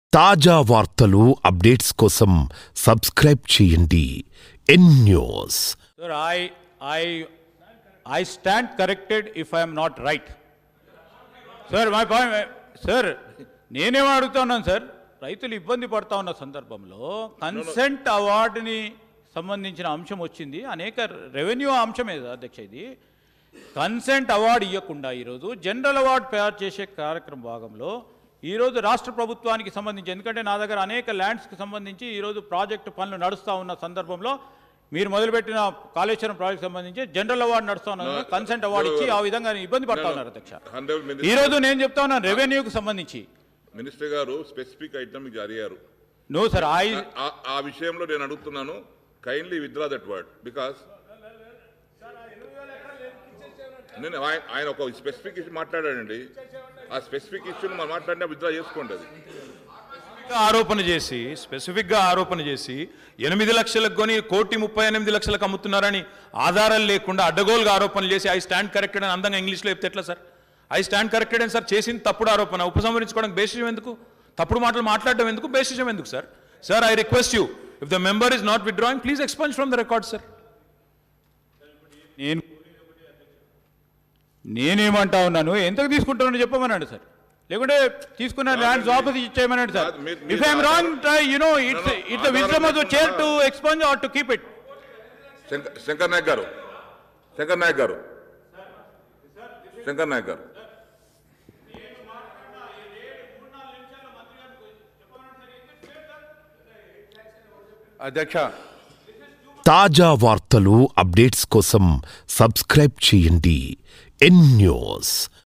తాజా వార్తలు అప్డేట్స్ కోసం సబ్స్క్రైబ్ చేయండి N news Sir, I, I, I stand corrected if I am not right. Sir, my point, sir, నేనేం అడుగుతున్నాను sir రైతులు ఇబ్బంది పడతా ఉన్న సందర్భంలో కన్సెంట్ అవార్డుని సంబంధించిన అంశం వచ్చింది అనేక రెవెన్యూ అంశమే అధ్యక్ష ఇది కన్సెంట్ అవార్డు ఇవ్వకుండా ఈరోజు జనరల్ అవార్డు తయారు చేసే కార్యక్రమం భాగంలో ఈరోజు రాష్ట్ర ప్రభుత్వానికి సంబంధించి ఎందుకంటే నా దగ్గర అనేక ల్యాండ్స్కి సంబంధించి ఈరోజు ప్రాజెక్టు పనులు నడుస్తూ ఉన్న సందర్భంలో మీరు మొదలుపెట్టిన కాళేశ్వరం ప్రాజెక్ట్ సంబంధించి జనరల్ అవార్డు నడుస్తా ఉన్నారు కన్సెంట్ అవార్డు ఇచ్చి ఆ విధంగా ఇబ్బంది పడతా ఉన్నారు అధ్యక్ష హండ్రెడ్ ఈ మినిస్టర్ రోజు నేను చెప్తా ఉన్నాను రెవెన్యూకి సంబంధించి మినిస్టర్ గారు స్పెసిఫిక్ ఐటమ్ మీకు అడిగారు నో సార్ ఐ ఆ- ఆ విషయంలో నేను అడుగుతున్నాను kindly withdraw that word because నేను ఆయన ఆయన ఒక స్పెసిఫిక్ ఇష్యూ మాట్లాడాడండి ఆ స్పెసిఫిక్ ఇష్యూని మనం మాట్లాడినా విత్డ్రా చేసుకోండి అది ఆరోపణ చేసి స్పెసిఫిక్గా ఆరోపణ చేసి ఎనిమిది లక్షలకు కొని కోటి ముప్పై ఎనిమిది లక్షలకు అమ్ముతున్నారని ఆధారాలు లేకుండా అడ్డగోలుగా ఆరోపణలు చేసి ఐ స్టాండ్ కరెక్టెడ్ అని అందంగా ఇంగ్లీష్లో చెప్తే ఎట్లా సార్ ఐ స్టాండ్ కరెక్టెడ్ అని సార్ చేసింది తప్పుడు ఆరోపణ ఉపసంహరించుకోవడానికి బేసిజం ఎందుకు తప్పుడు మాటలు మాట్లాడడం ఎందుకు బేసిజం ఎందుకు sir sir I request you if the member is not withdrawing please expunge from the record sir నేను నేనేమంటా ఉన్నాను ఎంతకు తీసుకుంటానని చెప్పమన్నాడు సార్ లేకుంటే తీసుకున్న ల్యాండ్స్ వాపస్ ఇచ్చేయమన్నాడు సార్ కాదు, మీరు- ఇఫ్ మీరు I'm wrong you know it's No, no, it's the wisdom of the chair to expunge or to keep it Shankar Shankar Nayak garu Shankar Nayak garu Shankar Nayak గారు అధ్యక్ష తాజా వార్తలు అప్డేట్స్ కోసం సబ్స్క్రైబ్ చేయండి ఎన్ న్యూస్